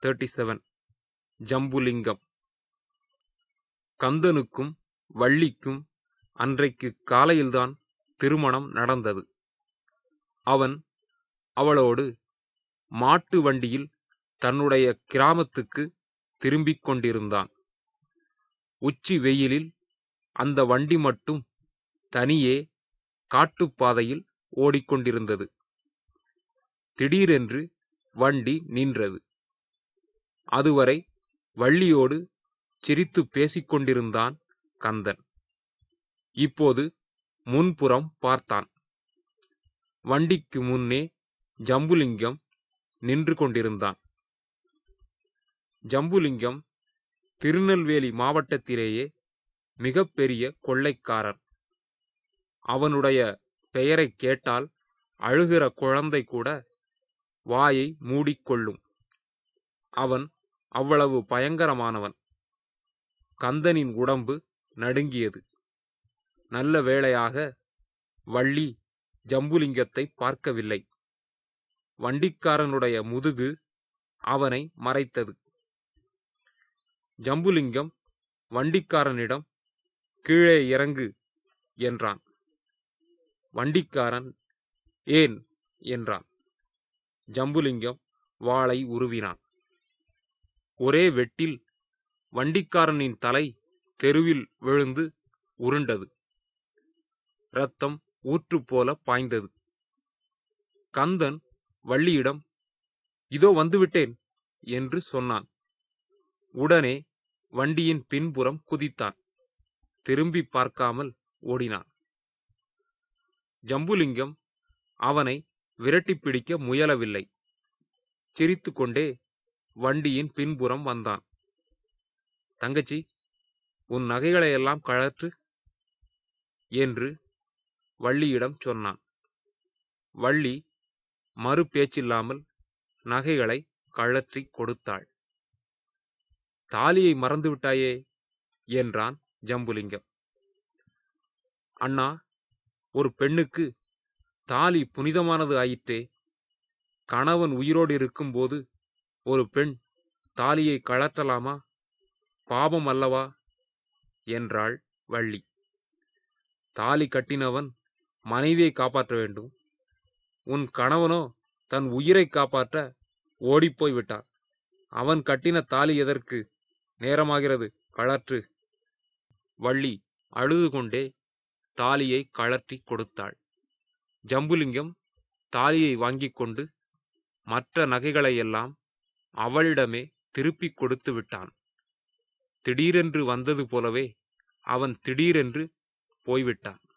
thirty seven Jambulingam கந்தனுக்கும் வள்ளிக்கும் அன்றைக்கு காலையில்தான் திருமணம் நடந்தது அவன் அவளோடு மாட்டு வண்டியில் தன்னுடைய கிராமத்துக்கு திரும்பிக் கொண்டிருந்தான் உச்சி வெயிலில் அந்த வண்டி மட்டும் தனியே காட்டுப்பாதையில் ஓடிக்கொண்டிருந்தது திடீரென்று வண்டி நின்றது அதுவரை வள்ளியோடு சிரித்து பேசிக்கொண்டிருந்தான் கந்தன் இப்போது முன்புறம் பார்த்தான் வண்டிக்கு முன்னே ஜம்புலிங்கம் நின்று கொண்டிருந்தான் ஜம்புலிங்கம் திருநெல்வேலி மாவட்டத்திலேயே மிகப்பெரிய கொள்ளைக்காரன் அவனுடைய பெயரை கேட்டால் அழுகிற குழந்தை கூட வாயை மூடிக்கொள்ளும் அவன் அவ்வளவு பயங்கரமானவன் கந்தனின் உடம்பு நடுங்கியது நல்ல வேளையாக வள்ளி ஜம்புலிங்கத்தை பார்க்கவில்லை வண்டிக்காரனுடைய முதுகு அவனை மறைத்தது ஜம்புலிங்கம் வண்டிக்காரனிடம் கீழே இறங்கு என்றான் வண்டிக்காரன் ஏன் என்றான் ஜம்புலிங்கம் வாளை உருவினான் ஒரே வெட்டில் வண்டிக்காரனின் தலை தெருவில் விழுந்து உருண்டது ரத்தம் ஊற்று போல பாய்ந்தது கந்தன் வள்ளியிடம் இதோ வந்துவிட்டேன் என்று சொன்னான் உடனே வண்டியின் பின்புறம் குதித்தான் திரும்பி பார்க்காமல் ஓடினான் ஜம்புலிங்கம் அவனை விரட்டி பிடிக்க முயலவில்லை சிரித்துக்கொண்டே வண்டியின் பின்புறம் வந்தான் தங்கச்சி உன் நகைகளையெல்லாம் கழற்று என்று வள்ளியிடம் சொன்னான் வள்ளி மறு பேச்சில்லாமல் நகைகளை கழற்றி கொடுத்தாள் தாலியை மறந்துவிட்டாயே என்றான் ஜம்புலிங்கம் அண்ணா ஒரு பெண்ணுக்கு தாலி புனிதமானது ஆயிற்றே கணவன் உயிரோடு இருக்கும்போது ஒரு பெண் தாலியை கழற்றலாமா பாபம் அல்லவா என்றாள் வள்ளி தாலி கட்டினவன் மனைவியை காப்பாற்ற வேண்டும் உன் கணவனோ தன் உயிரை காப்பாற்ற ஓடிப்போய் விட்டான் அவன் கட்டின தாலி எதற்கு நேரமாகிறது கழற்று வள்ளி அழுது கொண்டே தாலியை கழற்றி கொடுத்தாள் ஜம்புலிங்கம் தாலியை வாங்கிக் கொண்டு மற்ற நகைகளையெல்லாம் அவளிடமே திருப்பிக் கொடுத்து விட்டான் திடீரென்று வந்தது போலவே அவன் திடீரென்று போய்விட்டான்